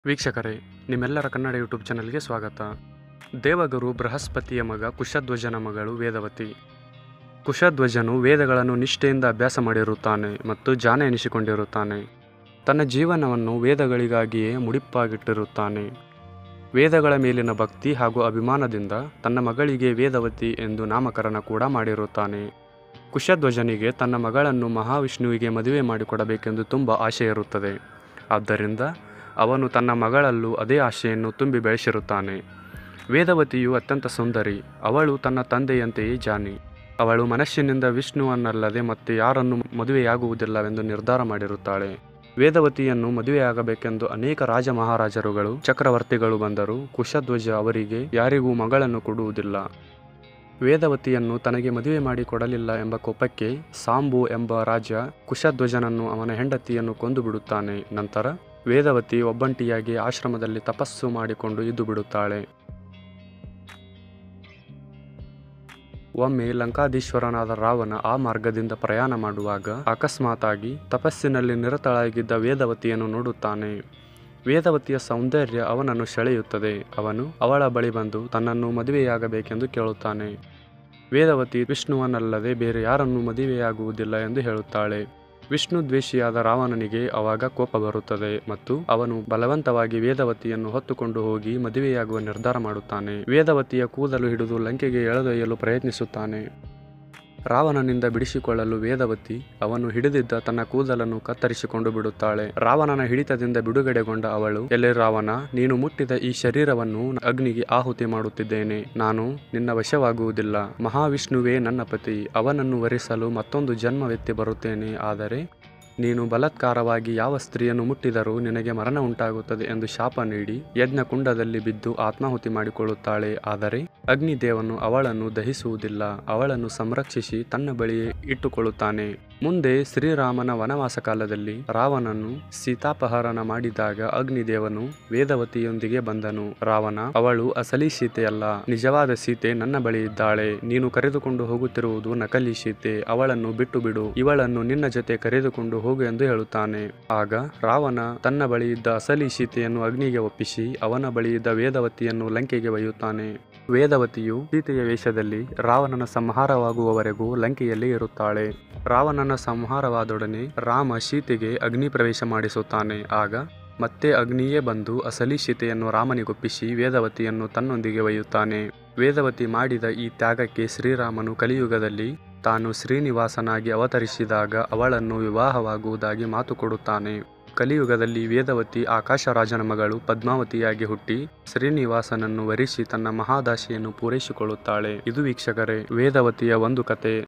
ವೀಕ್ಷಕರೇ ನಿಮ್ಮೆಲ್ಲರ ಕನ್ನಡ ಯೂಟ್ಯೂಬ್ ಚಾನಲ್ಗೆ ಸ್ವಾಗತ ದೇವಗುರು ಬೃಹಸ್ಪತಿಯ ಮಗ ಕುಶಧ್ವಜನ ಮಗಳು ವೇದವತಿ ಕುಶಧ್ವಜನು ವೇದಗಳನ್ನು ನಿಷ್ಠೆಯಿಂದ ಅಭ್ಯಾಸ ಮಾಡಿರುತ್ತಾನೆ ಮತ್ತು ಜಾಣ ಎನಿಸಿಕೊಂಡಿರುತ್ತಾನೆ ತನ್ನ ಜೀವನವನ್ನು ವೇದಗಳಿಗಾಗಿಯೇ ಮುಡಿಪಾಗಿಟ್ಟಿರುತ್ತಾನೆ ವೇದಗಳ ಮೇಲಿನ ಭಕ್ತಿ ಹಾಗೂ ಅಭಿಮಾನದಿಂದ ತನ್ನ ಮಗಳಿಗೆ ವೇದವತಿ ಎಂದು ನಾಮಕರಣ ಕೂಡ ಮಾಡಿರುತ್ತಾನೆ ಕುಶಧ್ವಜನಿಗೆ ತನ್ನ ಮಗಳನ್ನು ಮಹಾವಿಷ್ಣುವಿಗೆ ಮದುವೆ ಮಾಡಿಕೊಡಬೇಕೆಂದು ತುಂಬ ಆಶೆ ಇರುತ್ತದೆ ಆದ್ದರಿಂದ ಅವನು ತನ್ನ ಮಗಳಲ್ಲೂ ಅದೇ ಆಶೆಯನ್ನು ತುಂಬಿ ಬೆಳೆಸಿರುತ್ತಾನೆ ವೇದವತಿಯು ಅತ್ಯಂತ ಸುಂದರಿ ಅವಳು ತನ್ನ ತಂದೆಯಂತೆಯೇ ಜಾನಿ ಅವಳು ಮನಸ್ಸಿನಿಂದ ವಿಷ್ಣುವನ್ನಲ್ಲದೆ ಮತ್ತೆ ಯಾರನ್ನು ಮದುವೆಯಾಗುವುದಿಲ್ಲವೆಂದು ನಿರ್ಧಾರ ಮಾಡಿರುತ್ತಾಳೆ ವೇದವತಿಯನ್ನು ಮದುವೆಯಾಗಬೇಕೆಂದು ಅನೇಕ ರಾಜ ಮಹಾರಾಜರುಗಳು ಚಕ್ರವರ್ತಿಗಳು ಬಂದರೂ ಕುಶಧ್ವಜ ಅವರಿಗೆ ಯಾರಿಗೂ ಮಗಳನ್ನು ಕೊಡುವುದಿಲ್ಲ ವೇದವತಿಯನ್ನು ತನಗೆ ಮದುವೆ ಮಾಡಿ ಕೊಡಲಿಲ್ಲ ಎಂಬ ಕೋಪಕ್ಕೆ ಸಾಂಬು ಎಂಬ ರಾಜ ಕುಶಧ್ವಜನನ್ನು ಅವನ ಹೆಂಡತಿಯನ್ನು ಕೊಂದು ಬಿಡುತ್ತಾನೆ ನಂತರ ವೇದವತಿ ಒಬ್ಬಂಟಿಯಾಗಿ ಆಶ್ರಮದಲ್ಲಿ ತಪಸ್ಸು ಮಾಡಿಕೊಂಡು ಇದ್ದು ಬಿಡುತ್ತಾಳೆ ಒಮ್ಮೆ ಲಂಕಾಧೀಶ್ವರನಾದ ರಾವಣ ಆ ಮಾರ್ಗದಿಂದ ಪ್ರಯಾಣ ಮಾಡುವಾಗ ಅಕಸ್ಮಾತಾಗಿ ತಪಸ್ಸಿನಲ್ಲಿ ನಿರತಳಾಗಿದ್ದ ವೇದವತಿಯನ್ನು ನೋಡುತ್ತಾನೆ ವೇದವತಿಯ ಸೌಂದರ್ಯ ಅವನನ್ನು ಸೆಳೆಯುತ್ತದೆ ಅವನು ಅವಳ ಬಳಿ ಬಂದು ತನ್ನನ್ನು ಮದುವೆಯಾಗಬೇಕೆಂದು ಕೇಳುತ್ತಾನೆ ವೇದವತಿ ವಿಷ್ಣುವನ್ನಲ್ಲದೆ ಬೇರೆ ಯಾರನ್ನೂ ಮದುವೆಯಾಗುವುದಿಲ್ಲ ಎಂದು ಹೇಳುತ್ತಾಳೆ ವಿಷ್ಣು ದ್ವೇಷಿಯಾದ ರಾವಣನಿಗೆ ಅವಾಗ ಕೋಪ ಬರುತ್ತದೆ ಮತ್ತು ಅವನು ಬಲವಂತವಾಗಿ ವೇದವತಿಯನ್ನು ಹೊತ್ತುಕೊಂಡು ಹೋಗಿ ಮದುವೆಯಾಗುವ ನಿರ್ಧಾರ ಮಾಡುತ್ತಾನೆ ವೇದವತಿಯ ಕೂದಲು ಹಿಡಿದು ಲಂಕೆಗೆ ಎಳೆದೊಯ್ಯಲು ಪ್ರಯತ್ನಿಸುತ್ತಾನೆ ರಾವಣನಿಂದ ಬಿಡಿಸಿಕೊಳ್ಳಲು ವೇದವತಿ ಅವನು ಹಿಡಿದಿದ್ದ ತನ್ನ ಕೂದಲನ್ನು ಕತ್ತರಿಸಿಕೊಂಡು ಬಿಡುತ್ತಾಳೆ ರಾವಣನ ಹಿಡಿತದಿಂದ ಬಿಡುಗಡೆಗೊಂಡ ಅವಳು ಎಲೆ ರಾವಣ ನೀನು ಮುಟ್ಟಿದ ಈ ಶರೀರವನ್ನು ಅಗ್ನಿಗೆ ಆಹುತಿ ಮಾಡುತ್ತಿದ್ದೇನೆ ನಾನು ನಿನ್ನ ವಶವಾಗುವುದಿಲ್ಲ ಮಹಾವಿಷ್ಣುವೇ ನನ್ನ ಪತಿ ಅವನನ್ನು ವರಿಸಲು ಮತ್ತೊಂದು ಜನ್ಮವೆತ್ತಿ ಬರುತ್ತೇನೆ ಆದರೆ ನೀನು ಬಲಾತ್ಕಾರವಾಗಿ ಯಾವ ಸ್ತ್ರೀಯನ್ನು ಮುಟ್ಟಿದರೂ ನಿನಗೆ ಮರಣ ಉಂಟಾಗುತ್ತದೆ ಎಂದು ಶಾಪ ನೀಡಿ ಯಜ್ಞ ಕುಂಡದಲ್ಲಿ ಬಿದ್ದು ಆತ್ಮಾಹುತಿ ಮಾಡಿಕೊಳ್ಳುತ್ತಾಳೆ ಆದರೆ ಅಗ್ನಿದೇವನು ಅವಳನ್ನು ದಹಿಸುವುದಿಲ್ಲ ಅವಳನ್ನು ಸಂರಕ್ಷಿಸಿ ತನ್ನ ಬಳಿಯೇ ಇಟ್ಟುಕೊಳ್ಳುತ್ತಾನೆ ಮುಂದೆ ಶ್ರೀರಾಮನ ವನವಾಸ ಕಾಲದಲ್ಲಿ ರಾವಣನು ಸೀತಾಪಹರಣ ಮಾಡಿದಾಗ ಅಗ್ನಿದೇವನು ವೇದವತಿಯೊಂದಿಗೆ ಬಂದನು ರಾವಣ ಅವಳು ಅಸಲಿ ಸೀತೆಯಲ್ಲ ನಿಜವಾದ ಸೀತೆ ನನ್ನ ಬಳಿ ಇದ್ದಾಳೆ ನೀನು ಕರೆದುಕೊಂಡು ಹೋಗುತ್ತಿರುವುದು ನಕಲಿ ಸೀತೆ ಅವಳನ್ನು ಬಿಟ್ಟು ಬಿಡು ಇವಳನ್ನು ನಿನ್ನ ಜೊತೆ ಕರೆದುಕೊಂಡು ಹೋಗು ಎಂದು ಹೇಳುತ್ತಾನೆ ಆಗ ರಾವಣ ತನ್ನ ಬಳಿ ಇದ್ದ ಅಸಲಿ ಸೀತೆಯನ್ನು ಅಗ್ನಿಗೆ ಒಪ್ಪಿಸಿ ಅವನ ಬಳಿ ಇದ್ದ ವೇದವತಿಯನ್ನು ಲಂಕೆಗೆ ಒಯ್ಯುತ್ತಾನೆ ವೇದವತಿಯು ಸೀತೆಯ ವೇಷದಲ್ಲಿ ರಾವಣನ ಸಂಹಾರವಾಗುವವರೆಗೂ ಲಂಕೆಯಲ್ಲಿ ಇರುತ್ತಾಳೆ ರಾವಣನ ಸಂಹಾರವಾದೊಡನೆ ರಾಮ ಸೀತೆಗೆ ಅಗ್ನಿ ಪ್ರವೇಶ ಮಾಡಿಸುತ್ತಾನೆ ಆಗ ಮತ್ತೆ ಅಗ್ನಿಯೇ ಬಂದು ಅಸಲಿ ಸೀತೆಯನ್ನು ರಾಮನಿಗೊಪ್ಪಿಸಿ ವೇದವತಿಯನ್ನು ತನ್ನೊಂದಿಗೆ ಒಯ್ಯುತ್ತಾನೆ ವೇದವತಿ ಮಾಡಿದ ಈ ತ್ಯಾಗಕ್ಕೆ ಶ್ರೀರಾಮನು ಕಲಿಯುಗದಲ್ಲಿ ತಾನು ಶ್ರೀನಿವಾಸನಾಗಿ ಅವತರಿಸಿದಾಗ ಅವಳನ್ನು ವಿವಾಹವಾಗುವುದಾಗಿ ಮಾತು ಕೊಡುತ್ತಾನೆ ಕಲಿಯುಗದಲ್ಲಿ ವೇದವತಿ ಆಕಾಶರಾಜನ ಮಗಳು ಪದ್ಮಾವತಿಯಾಗಿ ಹುಟ್ಟಿ ಶ್ರೀನಿವಾಸನನ್ನು ವರಿಸಿ ತನ್ನ ಮಹಾದಾಶೆಯನ್ನು ಪೂರೈಸಿಕೊಳ್ಳುತ್ತಾಳೆ ಇದು ವೀಕ್ಷಕರೇ ವೇದವತಿಯ ಒಂದು ಕತೆ